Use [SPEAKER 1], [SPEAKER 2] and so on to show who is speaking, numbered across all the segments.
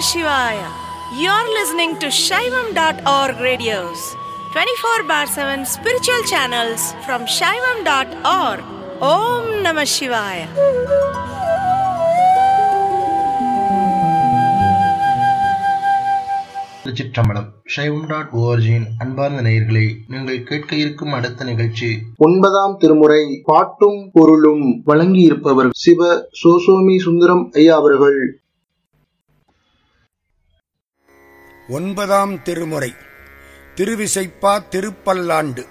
[SPEAKER 1] Shivaya. You're listening to Shaivam.org radios, 24 bar 7 spiritual channels from Shaivam.org. Om Namah Shivaya.
[SPEAKER 2] திருச்சிற்றம்பலம் சைவம் dot ஓஆர்ஜியின் அன்பார்ந்த நேயர்களே நீங்கள் கேட்க இருக்கும் அடுத்த நிகழ்ச்சி ஒன்பதாம் திருமுறை பாட்டும் பொருளும் வழங்கியிருப்பவர் சிவ சோசோமி சுந்தரம் ஐயா அவர்கள்
[SPEAKER 3] ஒன்பதாம் திருமுறை திருவிசைப்பா திருப்பல்லாண்டு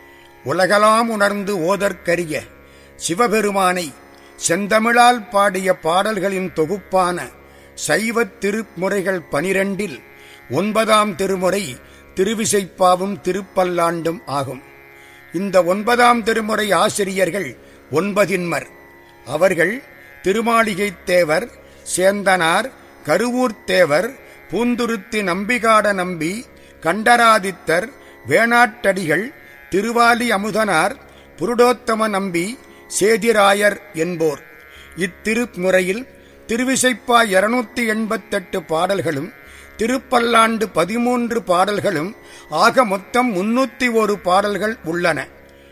[SPEAKER 3] உலகலாம் உணர்ந்து ஓதற்கரிய சிவபெருமானை செந்தமிழால் பாடிய பாடல்களின் தொகுப்பான சைவத் திருமுறைகள் பனிரெண்டில் ஒன்பதாம் திருமுறை திருவிசைப்பாவும் திருப்பல்லாண்டும் ஆகும் இந்த ஒன்பதாம் திருமுறை ஆசிரியர்கள் ஒன்பதின்மர் அவர்கள் திருமாளிகைத் தேவர் சேந்தனார் கருவூர்த் தேவர் பூந்துருத்தி நம்பிகாட நம்பி கண்டராதித்தர் வேணாட்டடிகள் திருவாலி அமுதனார் புருடோத்தம நம்பி சேதிராயர் என்போர் இத்திருமுறையில் திருவிசைப்பா இருநூத்தி எண்பத்தெட்டு பாடல்களும் திருப்பல்லாண்டு பதிமூன்று பாடல்களும் ஆக மொத்தம் முன்னூத்தி ஒரு பாடல்கள் உள்ளன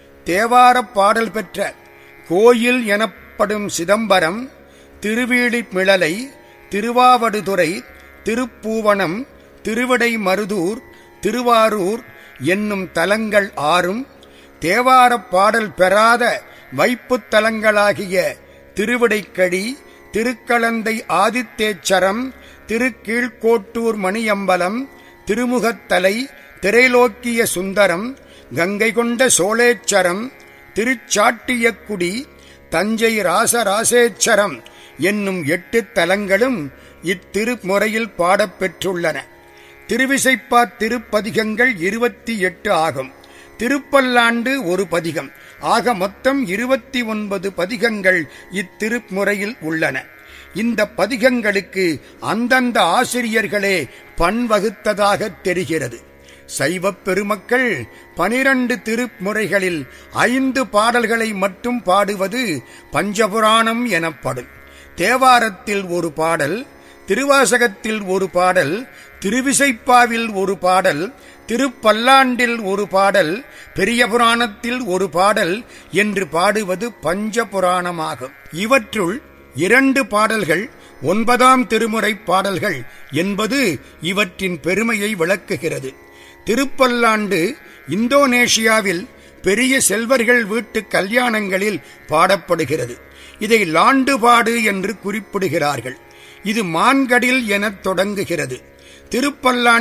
[SPEAKER 3] தேவாரப் பாடல் பெற்ற கோயில் எனப்படும் சிதம்பரம் திருவீழிமிழலை திருவாவடுதுறை திருப்பூவனம் திருவிடை மருதூர் திருவாரூர் என்னும் தலங்கள் ஆறும் தேவாரப் பாடல் பெறாத வைப்புத் தலங்களாகிய திருவிடைக்கடி திருக்களந்தை ஆதித்தேச்சரம் திருக்கீழ்கோட்டூர் மணியம்பலம் திருமுகத்தலை திரைலோக்கிய சுந்தரம் கங்கை கொண்ட சோழேச்சரம் திருச்சாட்டியக்குடி தஞ்சை ராசராசேச்சரம் என்னும் எட்டு தலங்களும் இத்திருமுறையில் பாடப்பெற்றுள்ளன திருவிசைப்பா திருப்பதிகங்கள் இருபத்தி எட்டு ஆகும் திருப்பல்லாண்டு ஒரு பதிகம் ஆக மொத்தம் இருபத்தி ஒன்பது பதிகங்கள் இத்திருமுறையில் உள்ளன இந்த பதிகங்களுக்கு அந்தந்த ஆசிரியர்களே பண் வகுத்ததாக தெரிகிறது சைவப் பெருமக்கள் பனிரண்டு திருமுறைகளில் ஐந்து பாடல்களை மட்டும் பாடுவது பஞ்சபுராணம் எனப்படும் தேவாரத்தில் ஒரு பாடல் திருவாசகத்தில் ஒரு பாடல் திருவிசைப்பாவில் ஒரு பாடல் திருப்பல்லாண்டில் ஒரு பாடல் பெரிய புராணத்தில் ஒரு பாடல் என்று பாடுவது பஞ்ச புராணமாகும் இவற்றுள் இரண்டு பாடல்கள் ஒன்பதாம் திருமுறை பாடல்கள் என்பது இவற்றின் பெருமையை விளக்குகிறது திருப்பல்லாண்டு இந்தோனேஷியாவில் பெரிய செல்வர்கள் வீட்டு கல்யாணங்களில் பாடப்படுகிறது இதை லாண்டுபாடு என்று குறிப்பிடுகிறார்கள் இது மான்கடில் எனத் தொடங்குகிறது திருப்பல்லாண்டு